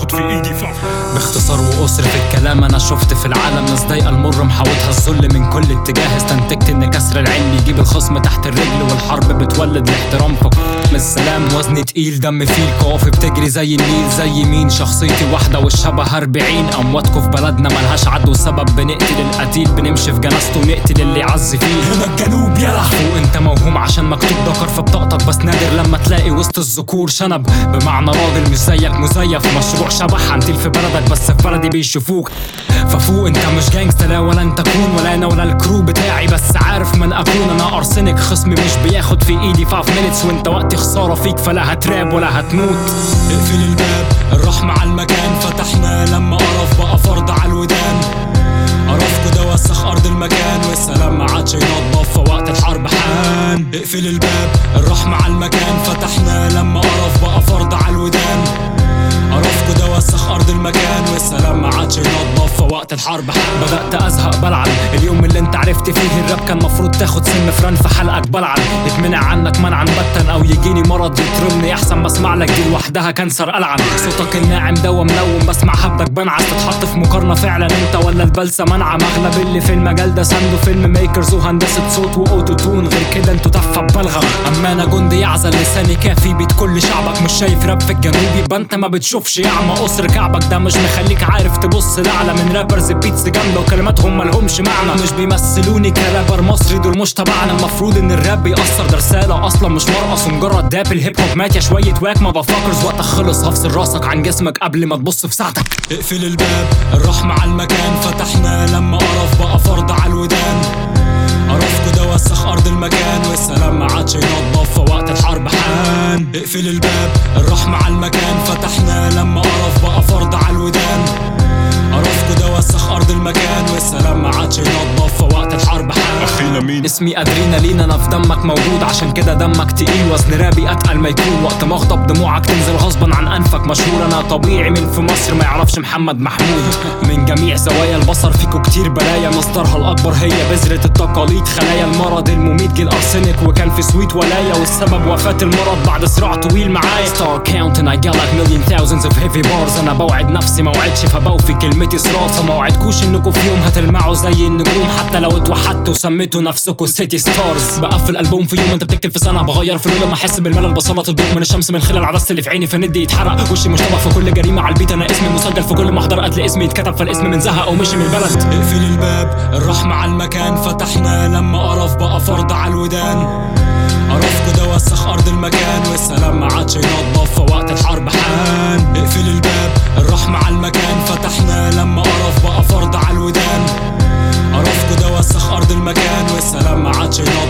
بياخد في ايدي ف باختصار وقصر في الكلام انا شفت في العالم ناس ضايقه المر محاوطها الذل من كل اتجاه استنتجت ان كسر العين بيجيب الخصم تحت الرجل والحرب بتولد الاحترام فكل السلام وزن تقيل دم فيل قوافي بتجري زي النيل زي مين شخصيتي واحده والشبه أربعين امواتكم في بلدنا ملهاش عدو سبب بنقتل القتيل بنمشي في جنازته ونقتل اللي يعز فيه هنا الجنوب يلا فوق انت موهوم عشان مكتوب ذكر في بطاقتك بس نادر لما تلاقي وسط الذكور شنب بمعنى راجل مش زيك مزيف مشروع شبح عنتيل في بلدك بس في بلدي بيشوفوك ففوق انت مش جانجستا لا ولا انت كون ولا انا ولا الكرو بتاعي بس عارف من اكون انا ارسنك خصمي مش بياخد في ايدي 5 مينتس وانت وقتي خساره فيك فلا هتراب ولا هتموت اقفل الباب الرحمة على المكان فتحنا لما قرف بقى فرض على الودان قرفكوا ده وسخ ارض المكان والسلام ما عادش ينضف فوقت الحرب حان اقفل الباب الرحمة على المكان فتحنا لما قرف بقى فرض على الودان قرفكوا ده وسخ ارض المكان والسلام ما عادش ينضف فوقت الحرب حان بدأت أزهق بلعن اليوم اللي انت عرفت فيه الراب كان مفروض تاخد سن فران في حلقك بلعن يتمنع عنك منعا باتا أو يجيني مرض يترمني أحسن ما اسمع لك دي لوحدها كانسر ألعن صوتك الناعم ده ومنوم بسمع هبدك بنعس تتحط في مقارنة فعلا انت ولا البلسة منعم أغلب اللي في المجال ده ساندو فيلم ميكرز وهندسة صوت وأوتو تون غير كده انتوا تفة ببلغم أما أنا جندي يعزل لساني كافي بيت كل شعبك مش شايف راب في الجنوب يبقى انت ما بتشوفش يعمى قصر كعبك ده مش مخليك عارف تبص لأعلى من رابرز بيتس جامدة وكلماتهم ملهمش معنى مش بيمثلوني كرابر مصري دول مش تبعنا المفروض ان الراب بيأثر ده رسالة اصلا مش مرقص ومجرد داب الهيب هوب مات يا شوية واك ما بفكرز وقتك خلص هفصل راسك عن جسمك قبل ما تبص في ساعتك اقفل الباب الرحمة على المكان فتحنا لما قرف بقى فرض على الودان قرفكوا ده وسخ ارض المكان والسلام ما عادش ينضف فوقت الحرب حان اقفل الباب الرحمة على المكان فتحنا لما قرف بقى فرض على الودان قرفكوا ده وسخ ارض المكان والسلام ما عادش ينضف فوقت الحرب حان اخينا مين اسمي ادرينالين انا في دمك موجود عشان كده دمك تقيل وزن رابي اتقل ما يكون وقت ما اغضب دموعك تنزل غصبا عن انفك مشهور انا طبيعي من في مصر ما يعرفش محمد محمود من جميع زوايا البصر فيكو كتير بلايا مصدرها الاكبر هي بذرة التقاليد خلايا المرض المميت جه الارسنك وكان في سويت ولايا والسبب وفاة المرض بعد صراع طويل معايا ستار كاونت and I got like million thousands of heavy bars انا بوعد نفسي ما وعدش فبوفي كلمتي صراصة ما وعدكوش انكم في يوم هتلمعوا زي النجوم حتى لو اتوحدتوا وسميتوا نفسكوا سيتي ستارز بقفل البوم في يوم انت بتكتب في سنه بغير في لون لما احس بالملل بسلط الضوء من الشمس من خلال عدسه اللي في عيني فندي يتحرق وشي مشتبه في كل جريمه على البيت انا اسمي مسجل في كل محضر قتل اسمي يتكتب فالاسم من زهق ومشي من البلد اقفل الباب الرحمة على المكان فتحنا لما قرف بقى فرض على الودان قرفكوا ده وسخ ارض المكان والسلام ما عادش ينضف فوقت الحرب حان اقفل الباب الرحمة على المكان فتحنا لما قرف بقى فرض على الودان قرفكوا ده وسخ ارض المكان والسلام ما عادش ينضف